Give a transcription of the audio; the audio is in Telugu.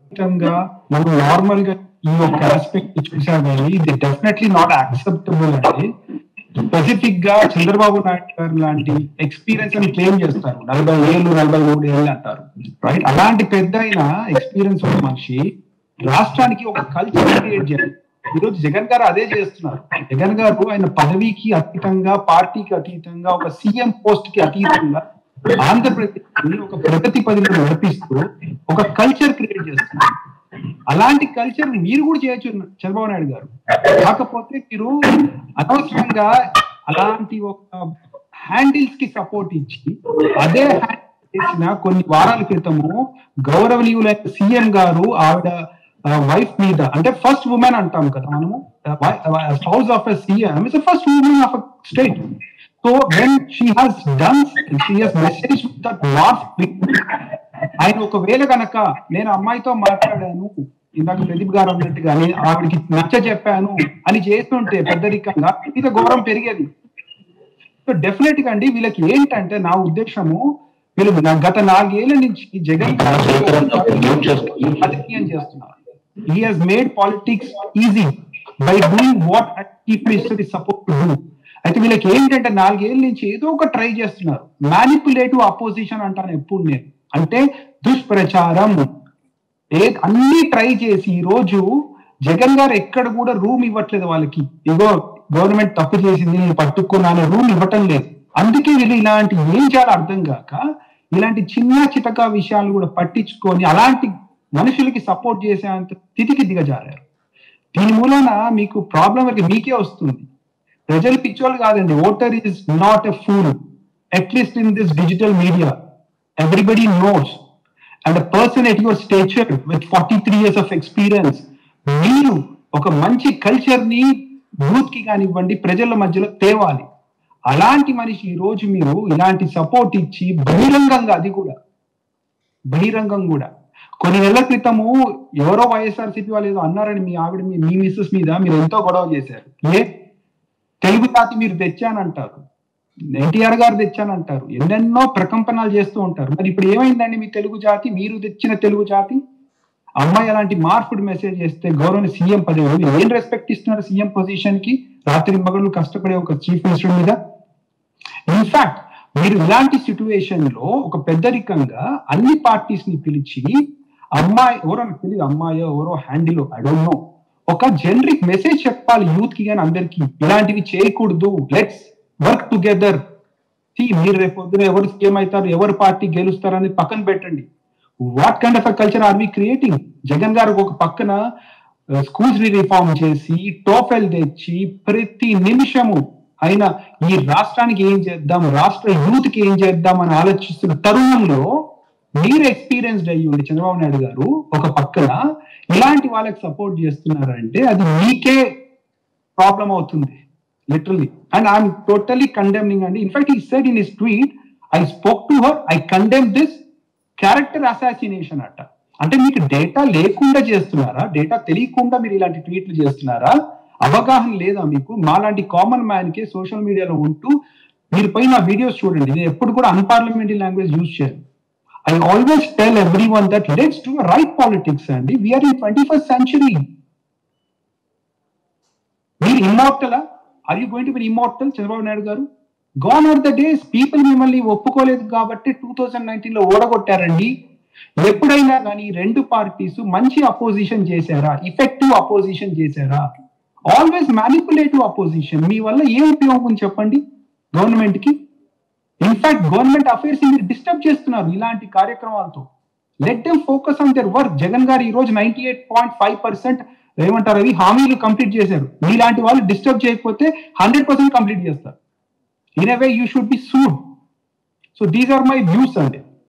విధంగా మనం నార్మల్ గా ఈ ఒక ఆస్పెక్ట్ చూసాం కానీ ఇది డెఫినెట్లీ నాట్ యాక్సెప్టబుల్ అండి స్పెసిఫిక్ గా చంద్రబాబు నాయుడు గారు లాంటి ఎక్స్పీరియన్స్ అని క్లెయిమ్ చేస్తారు నలభై ఏళ్ళు నలభై మూడు ఏళ్ళు అంటారు రైట్ అలాంటి పెద్ద అయిన ఎక్స్పీరియన్స్ ఉన్న మనిషి రాష్ట్రానికి ఒక కల్చర్ క్రియేట్ చేయాలి ఈరోజు జగన్ గారు అదే చేస్తున్నారు జగన్ గారు ఆయన పదవికి అతీతంగా పార్టీకి అతీతంగా ఒక సీఎం పోస్ట్ కి అతీతంగా ఆంధ్రప్రదేశ్ ని ఒక ప్రగతి పదిలో నడిపిస్తూ ఒక కల్చర్ క్రియేట్ చేస్తున్నారు అలాంటి కల్చర్ మీరు కూడా చేయొచ్చు చంద్రబాబు నాయుడు గారు కాకపోతే మీరు అనవసరంగా అలాంటి ఒక హ్యాండిల్స్ కి సపోర్ట్ ఇచ్చి అదే హ్యాండిల్ చేసిన కొన్ని వారాల క్రితము గౌరవనీయులైన సీఎం గారు ఆవిడ వైఫ్ మీద అంటే ఫస్ట్ ఉమెన్ అంటాం కదా మనము house of a CM is first women of state so when she has done she has message that not ఆయన ఒకవేళ గనక నేను అమ్మాయితో మాట్లాడాను ఇందాక ప్రదీప్ గారు అన్నట్టుగా నేను ఆవిడకి నచ్చ చెప్పాను అని చేస్తుంటే పెద్దరికంగా ఇది గౌరవం పెరిగేది సో డెఫినెట్ గా అండి వీళ్ళకి ఏంటంటే నా ఉద్దేశము వీళ్ళు నా గత నాలుగేళ్ల నుంచి జగన్ రాజకీయం చేస్తున్నారు he has made politics easy by doing what chief minister is support to do అయితే వీళ్ళకి ఏంటంటే నాలుగేళ్ల నుంచి ఏదో ఒక ట్రై చేస్తున్నారు మ్యానిపులేటివ్ అపోజిషన్ అంటాను ఎప్పుడు నేను అంటే దుష్ప్రచారం ఏ అన్ని ట్రై చేసి ఈ రోజు జగన్ గారు ఎక్కడ కూడా రూమ్ ఇవ్వట్లేదు వాళ్ళకి ఇగో గవర్నమెంట్ తప్పు చేసింది నేను పట్టుకున్నాను రూమ్ ఇవ్వటం లేదు అందుకే వీళ్ళు ఇలాంటి ఏం చేయాలో అర్థం కాక ఇలాంటి చిన్న చితక విషయాలు కూడా పట్టించుకొని అలాంటి మనుషులకి సపోర్ట్ చేసేంత స్థితికి దిగజారారు దీని మూలన మీకు ప్రాబ్లం వరకు మీకే వస్తుంది ప్రజలు పిచ్చోళ్ళు కాదండి voter is not a fool at least in this digital media everybody knows and person at your stature with forty three years of experience మీరు ఒక మంచి కల్చర్ ని యూత్ కి కానివ్వండి ప్రజల మధ్యలో తేవాలి అలాంటి మనిషి ఈ రోజు మీరు ఇలాంటి సపోర్ట్ ఇచ్చి బహిరంగంగా అది కూడా బహిరంగం కూడా కొన్ని నెలల క్రితము ఎవరో వైఎస్ఆర్సీపీ వాళ్ళు ఏదో అన్నారని మీ ఆవిడ మీ మీ మిస్సెస్ మీద మీరు ఎంతో గొడవ చేశారు ఏ తెలుగు జాతి మీరు తెచ్చానంటారు ఎన్టీఆర్ గారు తెచ్చానంటారు ఎన్నెన్నో ప్రకంపనలు చేస్తూ ఉంటారు మరి ఇప్పుడు ఏమైందండి మీ తెలుగు జాతి మీరు తెచ్చిన తెలుగు జాతి అమ్మాయి అలాంటి మార్పుడు మెసేజ్ చేస్తే గౌరవ సీఎం పదవి మీరు ఏం రెస్పెక్ట్ ఇస్తున్నారు సీఎం పొజిషన్ కి రాత్రి మగళ్ళు కష్టపడే ఒక చీఫ్ మినిస్టర్ మీద ఇన్ఫాక్ట్ మీరు ఇలాంటి సిచ్యువేషన్ లో ఒక పెద్దరికంగా అన్ని పార్టీస్ ని పిలిచి అమ్మాయి ఎవరో నాకు తెలియదు అమ్మాయో ఎవరో హ్యాండిల్ ఐ డోంట్ నో ఒక జనరిక్ మెసేజ్ చెప్పాలి యూత్ కి కానీ అందరికి ఇలాంటివి చేయకూడదు లెట్స్ వర్క్ టుగెదర్ మీరు రేపు పొద్దున ఎవరు సీఎం అవుతారు ఎవరు పార్టీ గెలుస్తారు అనేది పక్కన పెట్టండి what kind of a culture are we creating Jagan గారు ఒక పక్కన స్కూల్స్ ని రిఫార్మ్ చేసి టోఫెల్ తెచ్చి ప్రతి నిమిషము అయినా ఈ రాష్ట్రానికి ఏం చేద్దాం రాష్ట్ర యూత్ కి ఏం చేద్దాం అని ఆలోచిస్తున్న తరుణంలో మీరు ఎక్స్పీరియన్స్డ్ అయ్యి ఉండి చంద్రబాబు నాయుడు గారు ఒక పక్కన ఇలాంటి వాళ్ళకి సపోర్ట్ చేస్తున్నారంటే అది మీకే ప్రాబ్లం అవుతుంది literally and I'm totally condemning అండి ఇన్ఫాక్ట్ ఈ said in his tweet I spoke to her I condemn this character assassination అట్ట అంటే మీకు డేటా లేకుండా చేస్తున్నారా డేటా తెలియకుండా మీరు ఇలాంటి ట్వీట్లు చేస్తున్నారా అవగాహన లేదా మీకు మాలాంటి కామన్ మ్యాన్ కి సోషల్ మీడియాలో ఉంటూ మీరు పైన వీడియోస్ చూడండి నేను ఎప్పుడు కూడా అన్పార్లమెంటరీ లాంగ్వేజ్ యూజ్ చేయను I always tell everyone that let's to right politics అండి we're in twenty first century మీరు ఇమ్మోర్టలా are you going to be immortal Chandrababu Naidu గారు gone are the days people మిమ్మల్ని ఒప్పుకోలేదు కాబట్టి టూ థౌజండ్ నైన్టీన్ లో ఓడగొట్టారండి ఎప్పుడైనా కానీ రెండు పార్టీస్ మంచి అపోజిషన్ చేశారా ఇఫెక్టివ్ అపోజిషన్ చేశారా ఆల్వేస్ మ్యానిపులేటివ్ అపోజిషన్ మీ వల్ల ఏ ఉపయోగం చెప్పండి గవర్నమెంట్ కి ఇన్ఫాక్ట్ గవర్నమెంట్ అఫైర్స్ మీరు డిస్టర్బ్ చేస్తున్నారు ఇలాంటి కార్యక్రమాలతో let them focus on their work Jagan గారు ఈ రోజు ninety eight point five percent ఏమంటారు అవి హామీలు కంప్లీట్ చేశారు మీలాంటి వాళ్ళు డిస్టర్బ్ చేయకపోతే హండ్రెడ్ పర్సెంట్ కంప్లీట్ చేస్తారు in way you should be sued so these are my views అండి